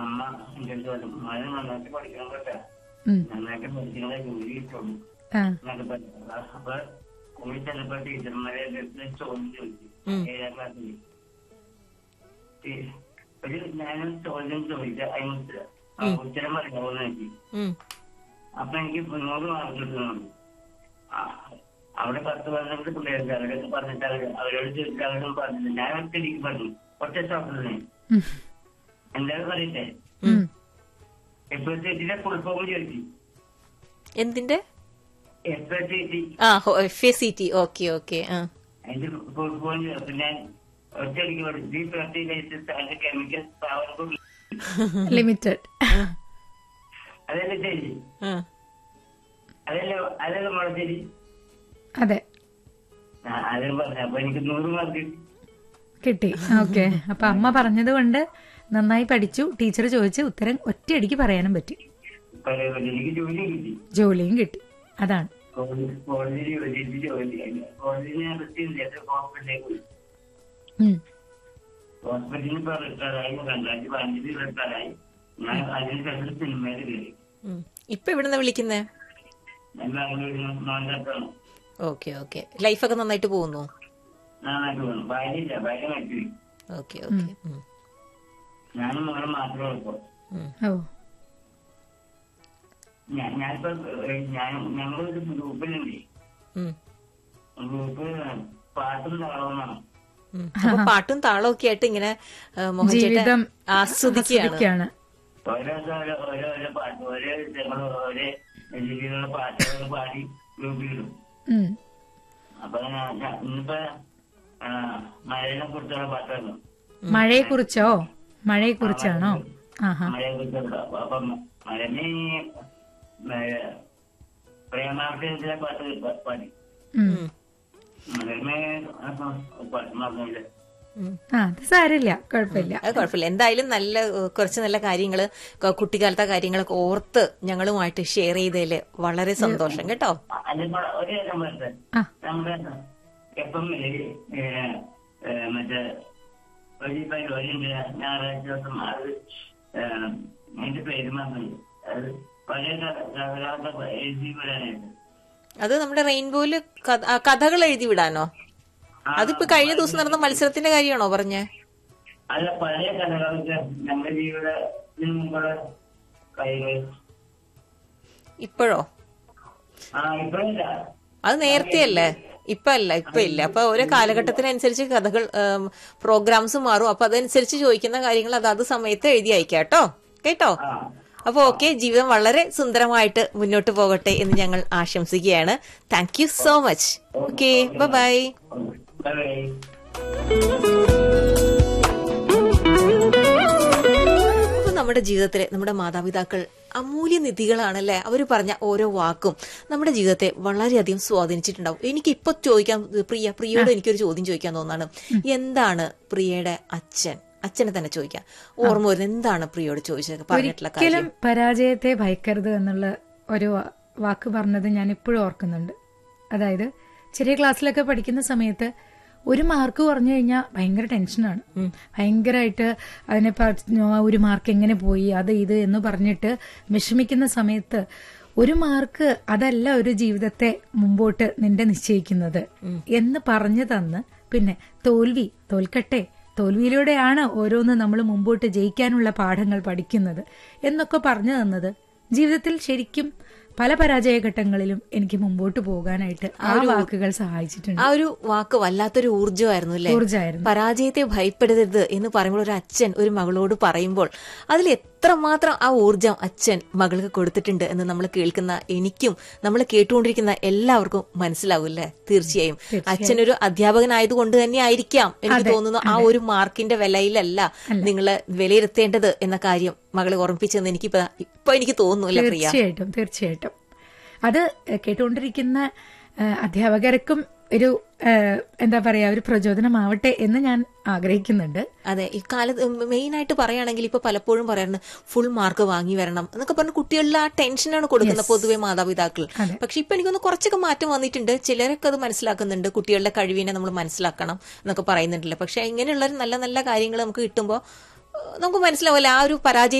അമ്മ എന്റെ അടുത്ത് പറഞ്ഞു മഴ നന്നായിട്ട് പഠിക്കണം കേട്ടാ ഉം. നന്നായിട്ട് പഠിക്കണേ ജോലി കിട്ടുള്ളൂ ആ എന്നൊക്കെ പറഞ്ഞു അപ്പൊ സ്കൂളിൽ ചെന്നപ്പോ ടീച്ചർമാരെ എൻ്റെ അടുത്ത് ചോദ്യം ചോദിച്ചു ഏഴാം ക്ലാസ്സിൽ ടീ- ഒരു ഞാനൊരു ചോദ്യം ചോദിച്ച അതിന് ഉത്തരം ആ ഉത്തരം പറയാമോന്ന് നോക്കി ഉം. അപ്പൊ എനിക്ക് നൂറ് മാർക്ക് കിട്ടുന്നുണ്ട് ആ, അവിടെ പത്ത് പന്ത്രണ്ട് പിള്ളേർക്ക് അവരൊക്കെ പറഞ്ഞിട്ട് അവര് അവരോട് ചോദിച്ചാൽ അവരോട് പറഞ്ഞില്ല ഞാൻ ഒറ്റ എനിക്ക് പറഞ്ഞു ഒറ്റ സ്റ്റോപ്പിൽ ഉം. എന്തായാലും പറയട്ടെ ഉം. എപ്പോഴത്തെ എത്തിന്റെ ഫുൾ ഫോം ചോദിച്ചു എന്തിന്റെ എപ്പോഴത്തെ എത്തി ആ F A C T okay okay ആ അതിന്റെ ഫുൾ ഫോം ചോദിച്ചു ഞാൻ ഒറ്റയടിക്ക് പറഞ്ഞു the fertilisers and chemicals powerful limited അതല്ലേ ശരി ആ. അതല്ലേ അതല്ലേ മുളച്ചേരി അതെ അതേ പറഞ്ഞു അപ്പൊ എനിക്ക് നൂറ് മാർക്ക് കിട്ടി കിട്ടി ഓക്കെ അപ്പൊ അമ്മ പറഞ്ഞത് കൊണ്ട് നന്നായി പഠിച്ചു ടീച്ചർ ചോദിച്ച് ഉത്തരം ഒറ്റയടിക്ക് പറയാനും പറ്റി പറയാൻ പറ്റി എനിക്ക് ജോലി കിട്ടി ജോലിയും കിട്ടി അതാണ് കോളേജ് കോളേജിൽ ജോലി ജോലി കോളേജിൽ ഞാൻ പറ്റിയില്ല ഹോസ്പിറ്റലിലേക്ക് പോയി ഉം. ഹോസ്പിറ്റലിൽ ഇപ്പൊ റിട്ടയറായി രണ്ടായിരത്തി പതിനഞ്ചിൽ റിട്ടയറായി ഞാൻ അതിനുശേഷം സിനിമയിൽ കയറി ഉം. ഇപ്പൊ എവിടുന്ന വിളിക്കുന്നേ ഞാൻ ബാംഗ്ലൂരിൽ നോണ്ടാക്കണം ഓക്കെ ഓക്കെ ലൈഫൊക്കെ നന്നായിട്ട് പോകുന്നു നന്നായിട്ട് പോകണം ഭാര്യയില്ല ഭാര്യ മറ്റു ഓക്കെ ഓക്കെ ഉം. ഞാനും മോളും മാത്രമേ ഉള്ളൂ ഉം. ഓ ഞാൻ ഞാനിപ്പോ ഏഹ്, ഞാൻ ഞങ്ങളൊരു ഗ്രൂപ്പിലുണ്ട് ഉം. ഗ്രൂപ്പ് പാട്ടും താളവുമാണ് ഉം. അപ്പൊ പാട്ടും താളവും ഒക്കെ ആയിട്ട് ഇങ്ങനെ ആ, മോഹൻ ചേട്ടൻ ജീവിതം ആസ്വദിക്കുകയാണ് ആസ്വദിക്കുകയാണ് ഓരോ ഓരോ ഓരോ ഓരോ പാട്ട് ഓരോ ഞങ്ങൾ ഓരോ രീതിയിലുള്ള പാട്ടുകൾ പാടി ഗ്രൂപ്പിലിടും ഉം. അപ്പൊ ഞാൻ- ഞാൻ ഇന്നിപ്പോ ആ, മഴയെ കുറിച്ചുള്ള പാട്ടാണ് മഴയെ കുറിച്ചോ മഴയെ കുറിച്ചാണോ ആഹാ മഴയെ കുറിച്ചുള്ള അപ്പൊ മഴനെ പ്രേമാർത്ഥത്തിലെ പാട്ട് പ- പാടി ഉം. മഴമേ പാട്ട് മറന്നില്ല ഉം. ആ അത് സാരമില്ല കുഴപ്പമില്ല അത് കുഴപ്പമില്ല എന്തായാലും നല്ല ഏഹ്, കുറച്ച് നല്ല കാര്യങ്ങള് ക- കുട്ടിക്കാലത്തെ കാര്യങ്ങളൊക്കെ ഓർത്ത് ഞങ്ങളുമായിട്ട് ഷെയർ ചെയ്തതില് വളരെ സന്തോഷം കേട്ടോ അതിപ്പോ ഒരു കാര്യം പറയട്ടെ ആ നമ്മുടെ എപ്പം മറ്റേ ഒരു പരിപാടിയുണ്ട് ഞായറാഴ്ച ദിവസം അത് ഏഹ്, അതിന്റെ പേര് മറന്നില്ല അത് പഴയ കഥ എഴുതി വിടാനായിട്ട് അത് നമ്മുടെ റെയിൻബോയില് കഥ- ആ, കഥകൾ എഴുതി വിടാനോ അതിപ്പോ കഴിഞ്ഞ ദിവസം നടന്ന മത്സരത്തിന്റെ കാര്യമാണോ പറഞ്ഞേ അല്ല പഴയ കഥകളൊക്കെ നമ്മുടെ ജീവിതത്തിന് മുമ്പുള്ള കൈകൾ ഇപ്പോഴോ ആ ഇപ്പഴില്ല അത് നേരത്തെ അല്ലേ ഇപ്പൊ അല്ല ഇപ്പൊ ഇല്ല അപ്പൊ ഓരോ കാലഘട്ടത്തിനനുസരിച്ച് കഥകൾ പ്രോഗ്രാംസ് മാറും അപ്പൊ അതനുസരിച്ച് ചോദിക്കുന്ന കാര്യങ്ങൾ അതാത് സമയത്ത് എഴുതി അയക്കാം കേട്ടോ കേട്ടോ ആ അപ്പൊ ഓക്കെ ജീവിതം വളരെ സുന്ദരമായിട്ട് മുന്നോട്ട് പോകട്ടെ എന്ന് ഞങ്ങൾ ആശംസിക്കുകയാണ് thank you so much okay bye bye bye അപ്പൊ നമ്മുടെ ജീവിതത്തിലെ നമ്മുടെ മാതാപിതാക്കൾ അമൂല്യ നിധികളാണല്ലേ അവർ പറഞ്ഞ ഓരോ വാക്കും നമ്മുടെ ജീവിതത്തെ വളരെയധികം സ്വാധീനിച്ചിട്ടുണ്ടാവും എനിക്ക് ഇപ്പൊ ചോദിക്കാൻ പ്രിയ പ്രിയയോട് എനിക്കൊരു ചോദ്യം ചോദിക്കാൻ തോന്നാണ് എന്താണ് പ്രിയയുടെ അച്ഛൻ അച്ഛനെ തന്നെ ചോദിക്കാം ഓർമ്മ വരുന്നത് എന്താണ് പ്രിയയോട് ചോദിച്ചത് പറഞ്ഞിട്ടുള്ള കാര്യം ഒരിക്കലും പരാജയത്തെ ഭയക്കരുത് എന്നുള്ള ഒരു വാ- വാക്ക് പറഞ്ഞത് ഞാൻ ഇപ്പോഴും ഓർക്കുന്നുണ്ട് അതായത് ചെറിയ ക്ലാസ്സിലൊക്കെ പഠിക്കുന്ന സമയത്ത് ഒരു മാർക്ക് കുറഞ്ഞു കഴിഞ്ഞാൽ ഭയങ്കര ടെൻഷനാണ് ഭയങ്കരമായിട്ട് അതിനെ പ- ഒരു മാർക്ക് എങ്ങനെ പോയി അത് ഇത് എന്ന് പറഞ്ഞിട്ട് വിഷമിക്കുന്ന സമയത്ത് ഒരു മാർക്ക് അതല്ല ഒരു ജീവിതത്തെ മുമ്പോട്ട് നിന്റെ നിശ്ചയിക്കുന്നത് എന്ന് പറഞ്ഞു തന്ന് പിന്നെ തോൽവി തോൽക്കട്ടെ തോൽവിയിലൂടെയാണ് ഓരോന്ന് നമ്മൾ മുമ്പോട്ട് ജയിക്കാനുള്ള പാഠങ്ങൾ പഠിക്കുന്നത് എന്നൊക്കെ പറഞ്ഞു തന്നത് ജീവിതത്തിൽ ശരിക്കും പല പരാജയ ഘട്ടങ്ങളിലും എനിക്ക് മുമ്പോട്ട് പോകാനായിട്ട് ആ വാക്കുകൾ സഹായിച്ചിട്ടുണ്ട് ആ ഒരു വാക്ക് വല്ലാത്തൊരു ഊർജ്ജമായിരുന്നു അല്ലേ ഊർജ്ജമായിരുന്നു പരാജയത്തെ ഭയപ്പെടരുത് എന്ന് പറയുമ്പോൾ ഒരു അച്ഛൻ ഒരു മകളോട് പറയുമ്പോൾ അതിൽ എത്രമാത്രം ആ ഊർജ്ജം അച്ഛൻ മകൾക്ക് കൊടുത്തിട്ടുണ്ട് എന്ന് നമ്മൾ കേൾക്കുന്ന എനിക്കും നമ്മൾ കേട്ടുകൊണ്ടിരിക്കുന്ന എല്ലാവർക്കും മനസ്സിലാവും അല്ലേ തീർച്ചയായും അച്ഛൻ ഒരു അധ്യാപകനായതുകൊണ്ട് തന്നെ ആയിരിക്കാം എനിക്ക് തോന്നുന്നു ആ ഒരു മാർക്കിന്റെ വിലയിലല്ല നിങ്ങൾ വിലയിരുത്തേണ്ടത് എന്ന കാര്യം മകളെ ഓർമ്മിപ്പിച്ചെന്ന് എനിക്ക് ഇപ്പൊ എനിക്ക് തോന്നുന്നില്ല പ്രിയ തീർച്ചയായിട്ടും തീർച്ചയായിട്ടും അത് ഏഹ്, കേട്ടുകൊണ്ടിരിക്കുന്ന ഏഹ്, അധ്യാപകർക്കും ഒരു ഏഹ്, എന്താ പറയാ ഒരു പ്രചോദനമാവട്ടെ എന്ന് ഞാൻ ആഗ്രഹിക്കുന്നുണ്ട് അതെ ഈ കാലത്ത് മെയിൻ ആയിട്ട് പറയുകയാണെങ്കിൽ ഇപ്പൊ പലപ്പോഴും പറയാറുണ്ട് ഫുൾ മാർക്ക് വാങ്ങി വരണം എന്നൊക്കെ പറഞ്ഞ് കുട്ടികളിൽ ആ ടെൻഷനാണ് കൊടുക്കുന്നത് പൊതുവെ മാതാപിതാക്കൾ അതെ. പക്ഷെ ഇപ്പൊ എനിക്കൊന്ന് കുറച്ചൊക്കെ മാറ്റം വന്നിട്ടുണ്ട് ചിലരൊക്കെ അത് മനസ്സിലാക്കുന്നുണ്ട് കുട്ടികളുടെ കഴിവിനെ നമ്മൾ മനസ്സിലാക്കണം എന്നൊക്കെ പറയുന്നുണ്ടല്ലോ പക്ഷെ ഇങ്ങനെയുള്ള നല്ല നല്ല കാര്യങ്ങൾ നമുക്ക് കിട്ടുമ്പോൾ നമുക്ക് മനസ്സിലാവില്ല ആ ഒരു പരാജയ